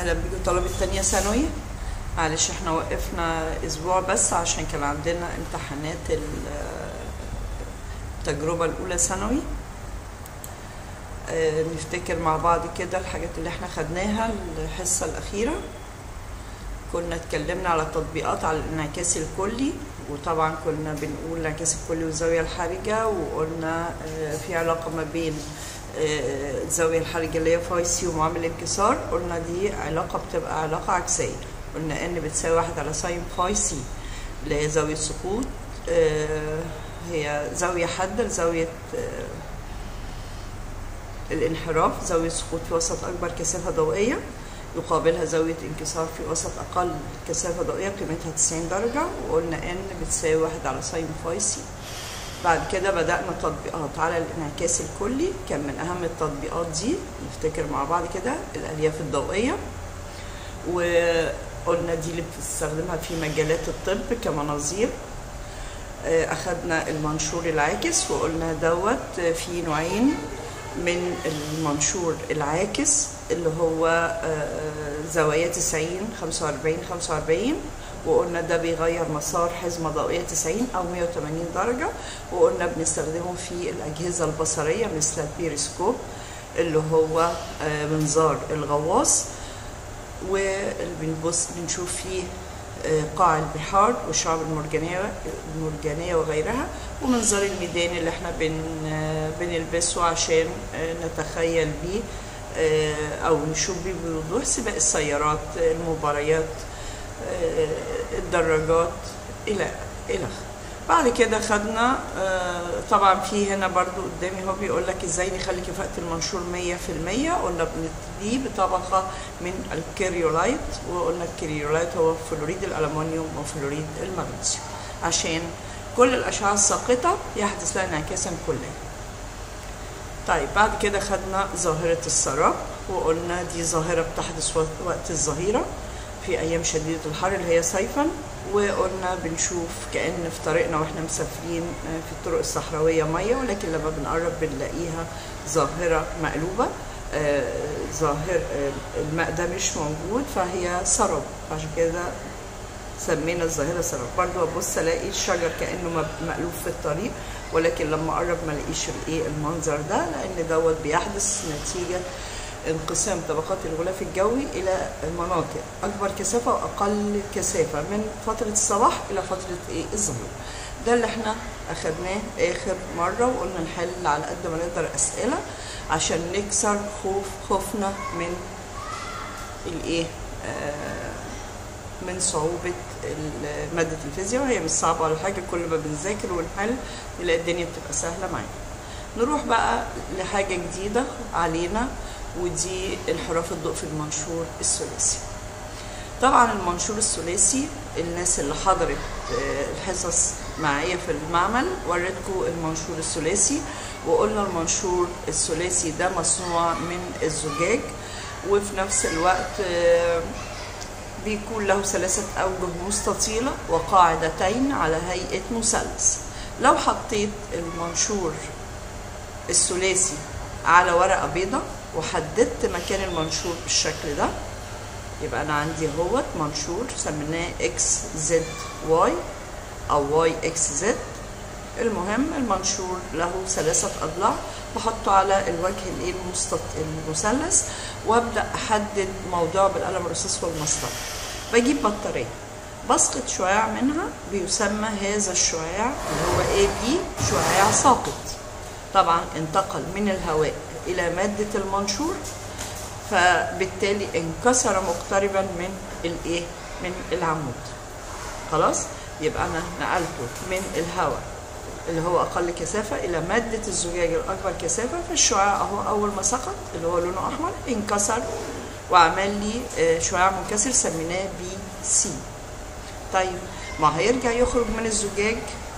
اهلا بيكم طلبة تانية ثانوي معلش احنا وقفنا اسبوع بس عشان كان عندنا امتحانات ال- التجربة الاولى ثانوي آه، نفتكر مع بعض كده الحاجات اللي احنا خدناها الحصة الاخيرة كنا اتكلمنا على تطبيقات على الانعكاس الكلي وطبعا كنا بنقول الانعكاس الكلي والزاوية الحرجة وقلنا آه، في علاقة ما بين آه، الزاوية الحرجة اللي هي فاي سي ومعامل الانكسار قلنا دي علاقة بتبقى علاقة عكسية قلنا ان بتساوي واحد على ساين فاي سي اللي هي زاوية سقوط آه، هي زاوية حادة لزاوية آه، الانحراف زاوية سقوط في وسط أكبر كثافة ضوئية يقابلها زاوية انكسار في وسط أقل كثافة ضوئية قيمتها 90 درجة وقلنا ان بتساوي واحد على ساين فاي سي بعد كده بدأنا تطبيقات على الانعكاس الكلي كان من أهم التطبيقات دي نفتكر مع بعض كده الألياف الضوئية وقلنا دي اللي بتستخدمها في مجالات الطب كمناظير آه، أخدنا المنشور العاكس وقلنا دوت في نوعين من المنشور العاكس اللي هو آه، زوايا 90 45 45 وقلنا ده بيغير مسار حزمة ضوئية 90 أو 180 درجة وقلنا بنستخدمه في الأجهزة البصرية مثل البيريسكوب اللي هو آه، منظار الغواص واللي بنبص بنشوف فيه آه، قاع البحار والشعاب المرجانية المرجانية وغيرها ومنظار الميدان اللي احنا بن آه، بنلبسه عشان آه، نتخيل بيه آه، أو نشوف بيه بوضوح سباق السيارات آه، المباريات آه، الدراجات إلى إلى آخره. بعد كده خدنا آه، طبعا في هنا برضو قدامي هو بيقول لك ازاي نخلي كفاءة المنشور 100% قلنا بنبتدي بطبقة من الكريولايت وقلنا الكريولايت هو فلوريد الألمنيوم وفلوريد المغنيسيوم عشان كل الأشعة الساقطة يحدث لها انعكاسا كليا طيب بعد كده خدنا ظاهرة السراب وقلنا دي ظاهرة بتحدث وقت- وقت الظهيرة في أيام شديدة الحر اللي هي صيفا وقلنا بنشوف كأن في طريقنا واحنا مسافرين آه، في الطرق الصحراوية مية ولكن لما بنقرب بنلاقيها ظاهرة مقلوبة آه، ظاهر آه، الماء ده مش موجود فهي سراب عشان كده سمينا الظاهرة سراب برضو أبص ألاقي الشجر كأنه مب- مقلوب في الطريق ولكن لما أقرب ما الاقيش الإيه المنظر ده لأن دوت بيحدث نتيجة انقسام طبقات الغلاف الجوي إلى مناطق أكبر كثافة وأقل كثافة من فترة الصباح إلى فترة إيه الظهيرة ده اللي احنا أخدناه آخر مرة وقلنا نحل على قد ما نقدر أسئلة عشان نكسر خوف خوفنا من الإيه آه من صعوبة ال- مادة الفيزياء وهي مش صعبة ولا حاجة كل ما بنذاكر ونحل نلاقي الدنيا بتبقى سهلة معانا نروح بقى لحاجة جديدة علينا ودي انحراف الضوء في المنشور الثلاثي طبعا المنشور الثلاثي الناس اللي حضرت آه، الحصص معايا في المعمل وريتكم المنشور الثلاثي وقلنا المنشور الثلاثي ده مصنوع من الزجاج وفي نفس الوقت آه، بيكون له ثلاثة أوجه مستطيلة وقاعدتين على هيئة مثلث لو حطيت المنشور الثلاثي على ورقة بيضة وحددت مكان المنشور بالشكل ده يبقى أنا عندي اهوت منشور سميناه اكس زد واي أو واي اكس زد المهم المنشور له ثلاثة أضلاع بحطه على الوجه الايه المستط... المثلث وابدا احدد موضوعه بالقلم الرصاص والمسطره بجيب بطاريه بسقط شعاع منها بيسمى هذا الشعاع اللي هو اي بي شعاع ساقط طبعا انتقل من الهواء الى ماده المنشور فبالتالي انكسر مقتربا من الايه من العمود خلاص يبقى انا نقلته من الهواء اللي هو اقل كثافه الى ماده الزجاج الاكبر كثافه فالشعاع اهو اول ما سقط اللي هو لونه احمر انكسر وعمل لي آه، شعاع منكسر سميناه بي سي طيب ما هيرجع يخرج من الزجاج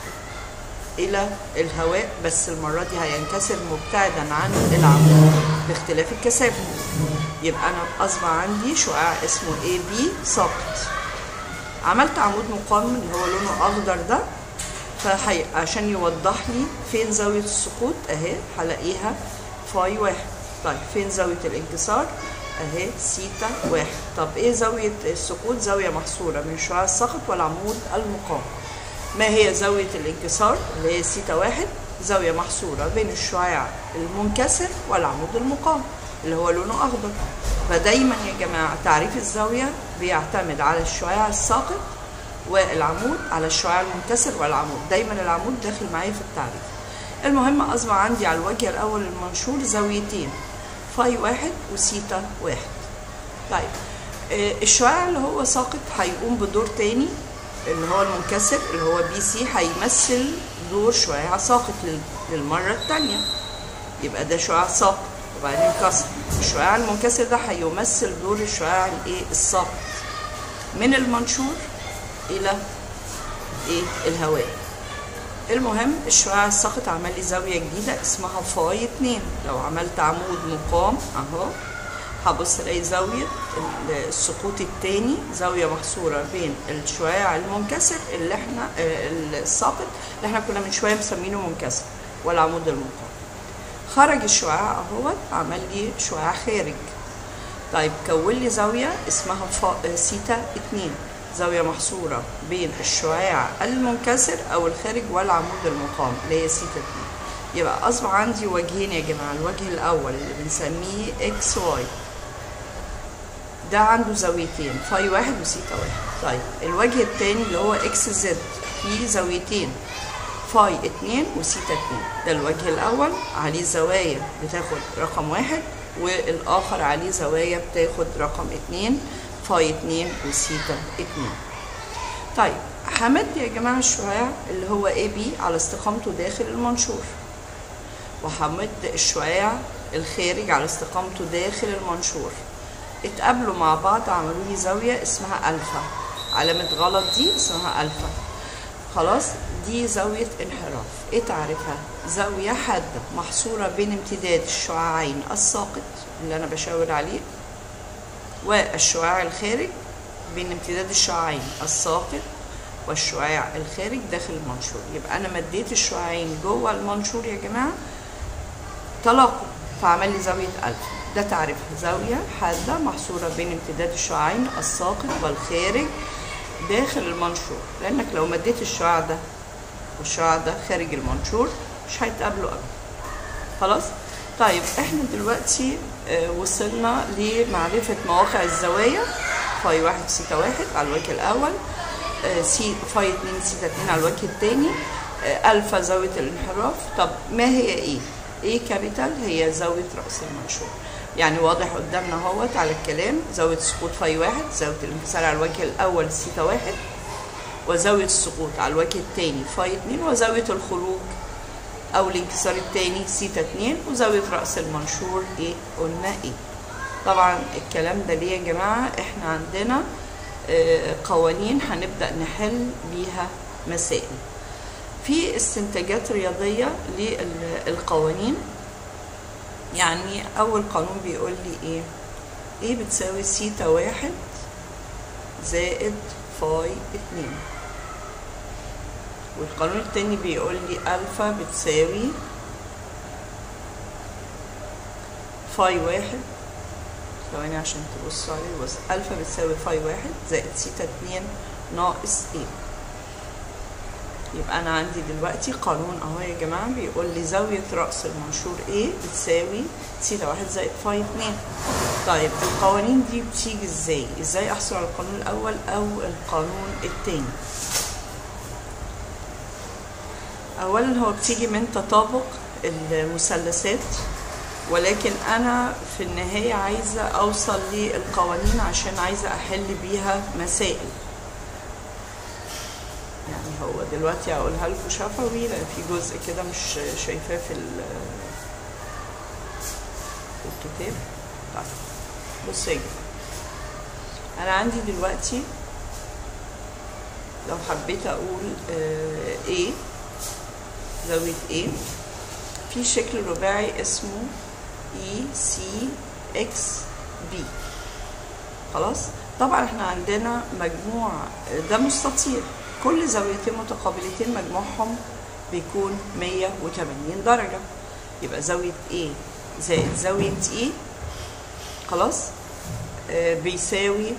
الى الهواء بس المره دي هينكسر مبتعدا عن العمود باختلاف الكثافه يبقى انا اصبح عندي شعاع اسمه اي بي ساقط عملت عمود مقاوم اللي هو لونه اخضر ده فحي... عشان يوضح لي فين زاوية السقوط اهي هلاقيها فاي واحد طيب فين زاوية الانكسار اهي سيتا واحد طب ايه زاوية السقوط زاوية محصورة من الشعاع الساقط والعمود المقام ما هي زاوية الانكسار اللي هي سيتا واحد زاوية محصورة بين الشعاع المنكسر والعمود المقام اللي هو لونه أخضر فدايما يا جماعة تعريف الزاوية بيعتمد على الشعاع الساقط والعمود على الشعاع المنكسر والعمود دايما العمود داخل معايا في التعريف المهم أصبح عندي على الوجه الأول المنشور زاويتين فاي واحد وسيتا واحد طيب آه، الشعاع اللي هو ساقط هيقوم بدور تاني اللي هو المنكسر اللي هو بي سي هيمثل دور شعاع ساقط لل- للمرة التانية يبقى ده شعاع ساقط وبعدين كسر الشعاع المنكسر ده هيمثل دور الشعاع الايه الساقط من المنشور الى ايه الهواء المهم الشعاع الساقط عمل لي زاويه جديده اسمها فاي اتنين لو عملت عمود مقام اهو هبص الاقي زاويه ال- السقوط التاني زاويه محصوره بين الشعاع المنكسر اللي احنا آه، الساقط اللي احنا كنا من شويه مسمينه منكسر والعمود المقام خرج الشعاع اهوت عمل لي شعاع خارج طيب كون لي زاوية اسمها فا... سيتا اتنين زاوية محصورة بين الشعاع المنكسر أو الخارج والعمود المقام اللي هي سيتا اتنين يبقى أصبح عندي وجهين يا جماعة الوجه الأول اللي بنسميه اكس واي ده عنده زاويتين فاي واحد وسيتا واحد طيب الوجه التاني اللي هو اكس زد فيه زاويتين فاي اتنين وسيتا اتنين ده الوجه الأول عليه زوايا بتاخد رقم واحد والآخر عليه زوايا بتاخد رقم اتنين فاي اتنين وسيتا اتنين طيب همد يا جماعة الشعاع اللي هو اي بي على استقامته داخل المنشور وهمد الشعاع الخارج على استقامته داخل المنشور اتقابلوا مع بعض عملوا لي زاوية اسمها ألفا علامة غلط دي اسمها ألفا خلاص دي زاوية انحراف ايه تعرفها زاوية حادة محصورة بين امتداد الشعاعين الساقط اللي انا بشاور عليه والشعاع الخارج بين امتداد الشعاعين الساقط والشعاع الخارج داخل المنشور يبقى انا مديت الشعاعين جوه المنشور يا جماعه تلاقوا فعمل لي زاويه الفا ده تعريفها زاويه حاده محصوره بين امتداد الشعاعين الساقط والخارج داخل المنشور لانك لو مديت الشعاع ده والشعاع ده خارج المنشور مش هيتقابلوا ابدا خلاص طيب احنا دلوقتي آه، وصلنا لمعرفة مواقع الزوايا فاي واحد سيتا واحد على الوجه الأول آه، سي فاي اتنين سيتا اتنين على الوجه التاني آه، ألفا زاوية الانحراف طب ما هي ايه؟ ايه كابيتال هي زاوية رأس المنشور يعني واضح قدامنا اهوت على الكلام زاوية سقوط فاي واحد زاوية الانكسار على الوجه الأول سيتا واحد وزاوية السقوط على الوجه التاني فاي اتنين وزاوية الخروج او الانكسار التاني سيتا اتنين وزاوية رأس المنشور ايه قلنا ايه طبعا الكلام ده ليه يا جماعة احنا عندنا آه، قوانين هنبدأ نحل بيها مسائل في استنتاجات رياضية للقوانين يعني أول قانون بيقول لي إيه إيه بتساوي سيتا واحد زائد فاي اتنين والقانون التاني بيقول لي ألفا بتساوي فاي واحد ثواني عشان تبصوا عليه بص ألفا بتساوي فاي واحد زائد سيتا اتنين ناقص ايه يبقى أنا عندي دلوقتي قانون أهو يا جماعة بيقول لي زاوية رأس المنشور ايه بتساوي سيتا واحد زائد فاي اتنين طيب القوانين دي بتيجي ازاي؟ ازاي أحصل على القانون الأول أو القانون التاني؟ اولا هو بتيجي من تطابق المثلثات ولكن انا في النهاية عايزة اوصل للقوانين عشان عايزة احل بيها مسائل يعني هو دلوقتي هقولها لكم شفوي لان في جزء كده مش شايفاه في ال- في الكتاب طيب بصوا يا جماعة انا عندي دلوقتي لو حبيت اقول آه، ايه زاوية A في شكل رباعي اسمه E C X B خلاص طبعا احنا عندنا مجموع ده مستطيل كل زاويتين متقابلتين مجموعهم بيكون 180 درجة يبقى زاوية A زائد زاوية E خلاص آه، بيساوي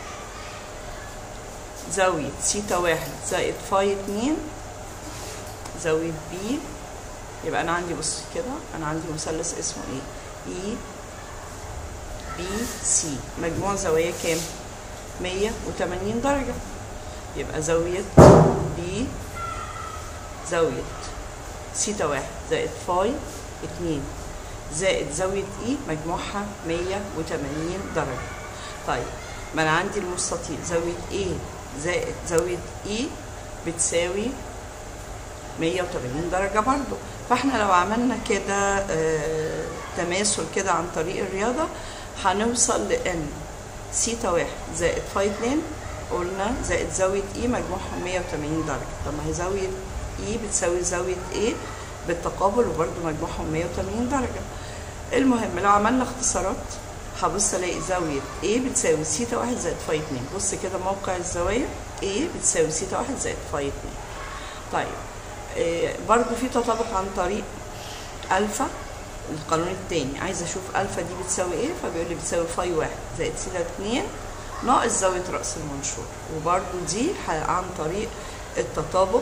زاوية سيتا واحد زائد فاي اتنين زاوية بي يبقى أنا عندي بص كده أنا عندي مثلث اسمه إيه؟ إي بي سي مجموع زوايا كام؟ 180 درجة يبقى زاوية بي زاوية سيتا واحد زائد فاي اتنين زائد زاوية اي مجموعها 180 درجة طيب ما انا عندي المستطيل زاوية A زائد زاوية E بتساوي 180 درجة برضو فاحنا لو عملنا كده آه تماثل كده عن طريق الرياضة هنوصل لان سيتا واحد زائد فاي اتنين قلنا زائد زاوية E مجموعهم 180 درجة طب ما هي زاوية E بتساوي زاوية A بالتقابل وبرضو مجموعهم 180 درجة المهم لو عملنا اختصارات هبص الاقي زاوية A بتساوي سيتا واحد زائد فاي اتنين بص كده موقع الزوايا A بتساوي سيتا واحد زائد فاي اتنين طيب آه برضو في تطابق عن طريق ألفا القانون التاني عايزة أشوف ألفا دي بتساوي إيه فبيقول لي بتساوي فاي واحد زائد سيتا اتنين ناقص زاوية رأس المنشور وبرضو دي عن طريق التطابق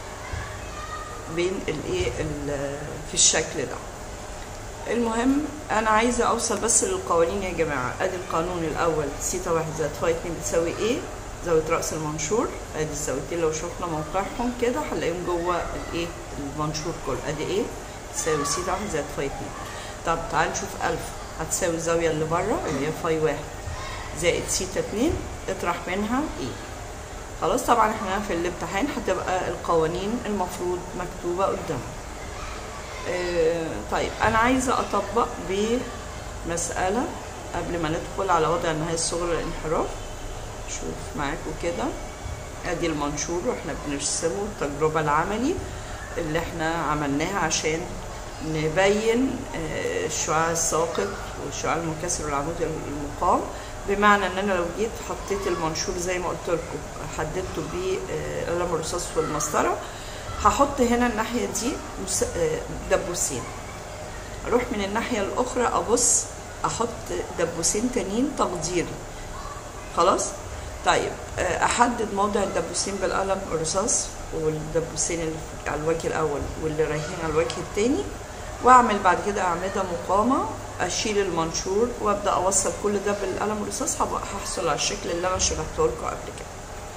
بين الايه في الشكل ده المهم انا عايزه اوصل بس للقوانين يا جماعه ادي القانون الاول سيتا واحد زائد فاي اتنين بتساوي ايه زاويه راس المنشور ادي الزاويتين لو شفنا موقعهم كده هنلاقيهم جوه الايه المنشور كله ادي ايه تساوي سيتا واحد زائد فاي اتنين طب تعال نشوف الفا هتساوي الزاويه اللي بره اللي هي فاي واحد زائد سيتا اتنين اطرح منها ايه خلاص طبعا احنا في الامتحان هتبقى القوانين المفروض مكتوبة قدامنا اه طيب انا عايزة اطبق بمسألة قبل ما ندخل على وضع النهاية الصغرى للانحراف شوف معاكم كده ادي المنشور واحنا بنرسمه التجربة العملي اللي احنا عملناها عشان نبين اه الشعاع الساقط والشعاع المنكسر والعمود المقام بمعنى ان انا لو جيت حطيت المنشور زي ما قلت لكم حددته بقلم الرصاص والمسطره هحط هنا الناحيه دي دبوسين اروح من الناحيه الاخرى ابص احط دبوسين تانيين تقديري خلاص طيب احدد موضع الدبوسين بالقلم الرصاص والدبوسين اللي على الوجه الاول واللي رايحين على الوجه التاني واعمل بعد كده اعمده مقامه اشيل المنشور وابدا اوصل كل ده بالقلم الرصاص هبقى هحصل على الشكل اللي انا شرحته لكم قبل كده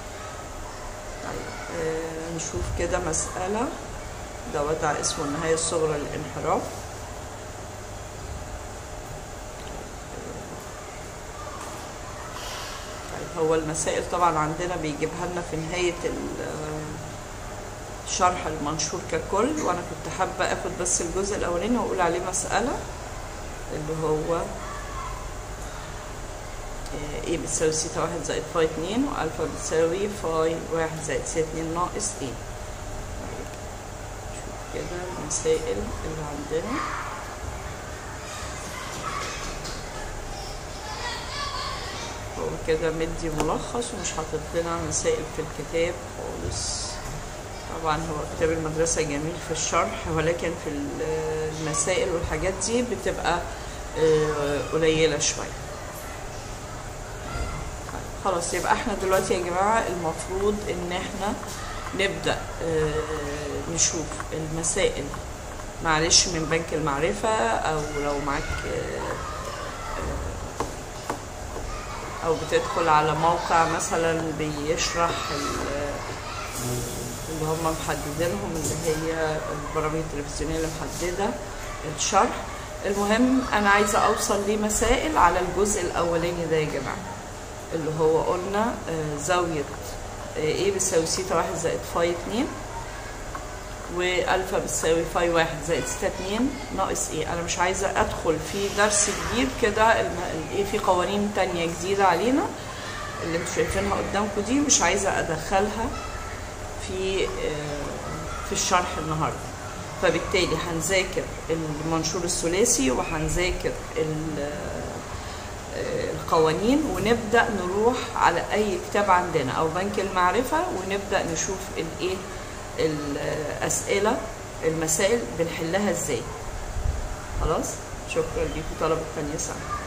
طيب آه نشوف كده مساله ده وضع اسمه النهايه الصغرى للانحراف طيب هو المسائل طبعا عندنا بيجيبها لنا في نهايه شرح المنشور ككل وانا كنت حابه اخد بس الجزء الاولاني واقول عليه مساله اللي هو ايه بتساوي سيتا واحد زائد فاي اتنين والفا بتساوي فاي واحد زائد سي اتنين ناقص ايه طيب شوف كده المسائل اللي عندنا هو كده مدي ملخص ومش حاطط لنا مسائل في الكتاب خالص طبعا هو كتاب المدرسة جميل في الشرح ولكن في المسائل والحاجات دي بتبقى قليلة شوية خلاص يبقى احنا دلوقتي يا جماعة المفروض ان احنا نبدأ نشوف المسائل معلش من بنك المعرفة او لو معاك او بتدخل على موقع مثلا بيشرح اللي هم محددينهم اللي هي البرامج التلفزيونيه اللي محدده الشرح المهم انا عايزه اوصل لمسائل على الجزء الاولاني ده يا جماعه اللي هو قلنا زاويه ايه بتساوي سيتا واحد زائد فاي اتنين والفا بتساوي فاي واحد زائد سيتا اتنين ناقص ايه انا مش عايزه ادخل في درس جديد كده ايه في قوانين تانية جديده علينا اللي انتوا شايفينها قدامكم دي مش عايزه ادخلها في في الشرح النهارده فبالتالي هنذاكر المنشور الثلاثي وهنذاكر القوانين ونبدا نروح على اي كتاب عندنا او بنك المعرفه ونبدا نشوف الايه الاسئله المسائل بنحلها ازاي خلاص شكرا ليكم طلبه تانية سنه